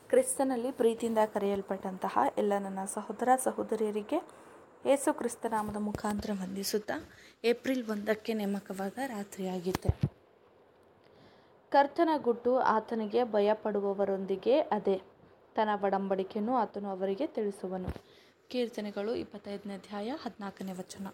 ಕ್ರಿಸ್ತನಲ್ಲಿ ಪ್ರೀತಿಯಿಂದ ಕರೆಯಲ್ಪಟ್ಟಂತಹ ಎಲ್ಲ ನನ್ನ ಸಹೋದರ ಸಹೋದರಿಯರಿಗೆ ಯೇಸು ಕ್ರಿಸ್ತ ನಾಮದ ಮುಖಾಂತರ ವಂದಿಸುತ್ತಾ ಏಪ್ರಿಲ್ ಒಂದಕ್ಕೆ ನೇಮಕವಾದ ರಾತ್ರಿಯಾಗಿತ್ತೆ ಕರ್ತನ ಗುಟ್ಟು ಆತನಿಗೆ ಭಯಪಡುವವರೊಂದಿಗೆ ಅದೇ ತನ್ನ ಒಡಂಬಡಿಕೆಯನ್ನು ಆತನು ಅವರಿಗೆ ತಿಳಿಸುವನು ಕೀರ್ತನೆಗಳು ಇಪ್ಪತ್ತೈದನೇ ಅಧ್ಯಾಯ ಹದಿನಾಲ್ಕನೇ ವಚನ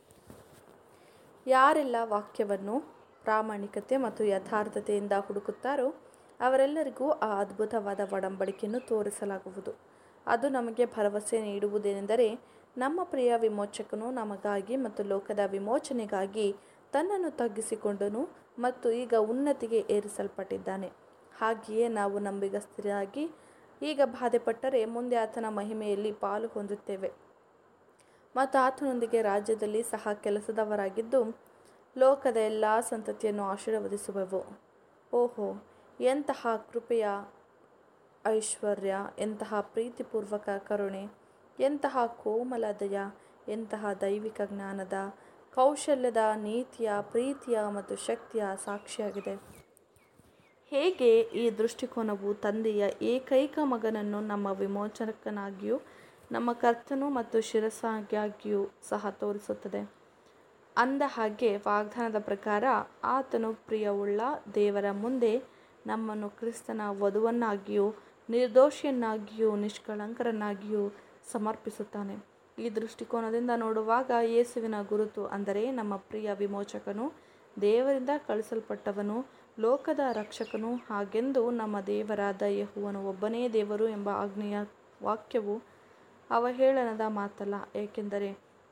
ಯಾರೆಲ್ಲ ವಾಕ್ಯವನ್ನು ಪ್ರಾಮಾಣಿಕತೆ ಮತ್ತು ಯಥಾರ್ಥತೆಯಿಂದ ಹುಡುಕುತ್ತಾರೋ ಅವರೆಲ್ಲರಿಗೂ ಆ ಅದ್ಭುತವಾದ ಒಡಂಬಡಿಕೆಯನ್ನು ತೋರಿಸಲಾಗುವುದು ಅದು ನಮಗೆ ಭರವಸೆ ನೀಡುವುದೇನೆಂದರೆ ನಮ್ಮ ಪ್ರಿಯ ವಿಮೋಚಕನು ನಮಗಾಗಿ ಮತ್ತು ಲೋಕದ ವಿಮೋಚನೆಗಾಗಿ ತನ್ನನ್ನು ತಗ್ಗಿಸಿಕೊಂಡನು ಮತ್ತು ಈಗ ಉನ್ನತಿಗೆ ಏರಿಸಲ್ಪಟ್ಟಿದ್ದಾನೆ ಹಾಗೆಯೇ ನಾವು ನಂಬಿಗಸ್ತರಾಗಿ ಈಗ ಬಾಧೆಪಟ್ಟರೆ ಮುಂದೆ ಆತನ ಮಹಿಮೆಯಲ್ಲಿ ಪಾಲು ಹೊಂದುತ್ತೇವೆ ಮತ್ತು ಆತನೊಂದಿಗೆ ರಾಜ್ಯದಲ್ಲಿ ಸಹ ಕೆಲಸದವರಾಗಿದ್ದು ಲೋಕದ ಎಲ್ಲ ಸಂತತಿಯನ್ನು ಆಶೀರ್ವದಿಸುವೆವು ಓಹೋ ಎಂತಹ ಕೃಪೆಯ ಐಶ್ವರ್ಯ ಎಂತಹ ಪ್ರೀತಿಪೂರ್ವಕ ಕರುಣೆ ಎಂತಹ ಕೋಮಲ ದಯ ಎಂತಹ ದೈವಿಕ ಜ್ಞಾನದ ಕೌಶಲ್ಯದ ನೀತಿಯ ಪ್ರೀತಿಯ ಮತ್ತು ಶಕ್ತಿಯ ಸಾಕ್ಷಿಯಾಗಿದೆ ಹೇಗೆ ಈ ದೃಷ್ಟಿಕೋನವು ತಂದೆಯ ಏಕೈಕ ಮಗನನ್ನು ನಮ್ಮ ವಿಮೋಚಕನಾಗಿಯೂ ನಮ್ಮ ಕರ್ತನು ಮತ್ತು ಶಿರಸ್ಸಾಗಿಯೂ ಸಹ ತೋರಿಸುತ್ತದೆ ಅಂದ ಹಾಗೆ ವಾಗ್ದಾನದ ಪ್ರಕಾರ ಆತನು ಪ್ರಿಯವುಳ್ಳ ದೇವರ ಮುಂದೆ ನಮ್ಮನ್ನು ಕ್ರಿಸ್ತನ ವಧುವನ್ನಾಗಿಯೂ ನಿರ್ದೋಷಿಯನ್ನಾಗಿಯೂ ನಿಷ್ಕಳಂಕರನ್ನಾಗಿಯೂ ಸಮರ್ಪಿಸುತ್ತಾನೆ ಈ ದೃಷ್ಟಿಕೋನದಿಂದ ನೋಡುವಾಗ ಯೇಸುವಿನ ಗುರುತು ಅಂದರೆ ನಮ್ಮ ಪ್ರಿಯ ವಿಮೋಚಕನು ದೇವರಿಂದ ಕಳಿಸಲ್ಪಟ್ಟವನು ಲೋಕದ ರಕ್ಷಕನು ಹಾಗೆಂದು ನಮ್ಮ ದೇವರಾದ ಯಹುವನು ಒಬ್ಬನೇ ದೇವರು ಎಂಬ ಆಜ್ಞೆಯ ವಾಕ್ಯವು ಅವಹೇಳನದ ಮಾತಲ್ಲ ಏಕೆಂದರೆ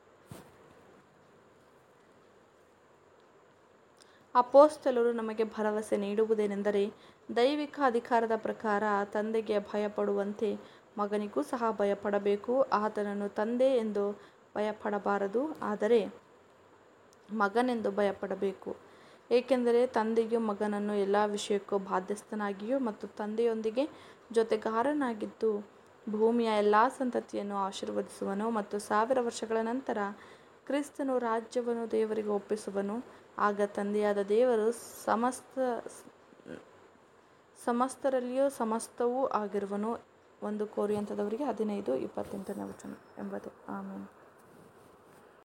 ಅಪೋಸ್ತಲರು ನಮಗೆ ಭರವಸೆ ನೀಡುವುದೇನೆಂದರೆ ದೈವಿಕ ಅಧಿಕಾರದ ಪ್ರಕಾರ ತಂದೆಗೆ ಭಯಪಡುವಂತೆ ಮಗನಿಗೂ ಸಹ ಭಯಪಡಬೇಕು ಆತನನ್ನು ತಂದೆ ಎಂದು ಭಯಪಡಬಾರದು ಆದರೆ ಮಗನೆಂದು ಭಯಪಡಬೇಕು ಏಕೆಂದರೆ ತಂದೆಯು ಮಗನನ್ನು ಎಲ್ಲ ವಿಷಯಕ್ಕೂ ಬಾಧ್ಯಸ್ಥನಾಗಿಯೂ ಮತ್ತು ತಂದೆಯೊಂದಿಗೆ ಜೊತೆಗಾರನಾಗಿದ್ದು ಭೂಮಿಯ ಎಲ್ಲ ಸಂತತಿಯನ್ನು ಆಶೀರ್ವದಿಸುವನು ಮತ್ತು ಸಾವಿರ ವರ್ಷಗಳ ನಂತರ ಕ್ರಿಸ್ತನು ರಾಜ್ಯವನ್ನು ದೇವರಿಗೆ ಒಪ್ಪಿಸುವನು ಆಗ ತಂದೆಯಾದ ದೇವರು ಸಮಸ್ತ ಸಮಸ್ತರಲ್ಲಿಯೂ ಸಮಸ್ತವೂ ಆಗಿರುವನು ಒಂದು ಕೋರಿಯಂಥದವರಿಗೆ ಹದಿನೈದು ಇಪ್ಪತ್ತೆಂಟನೇ ವಚನ ಎಂಬುದು ಆಮೇಲೆ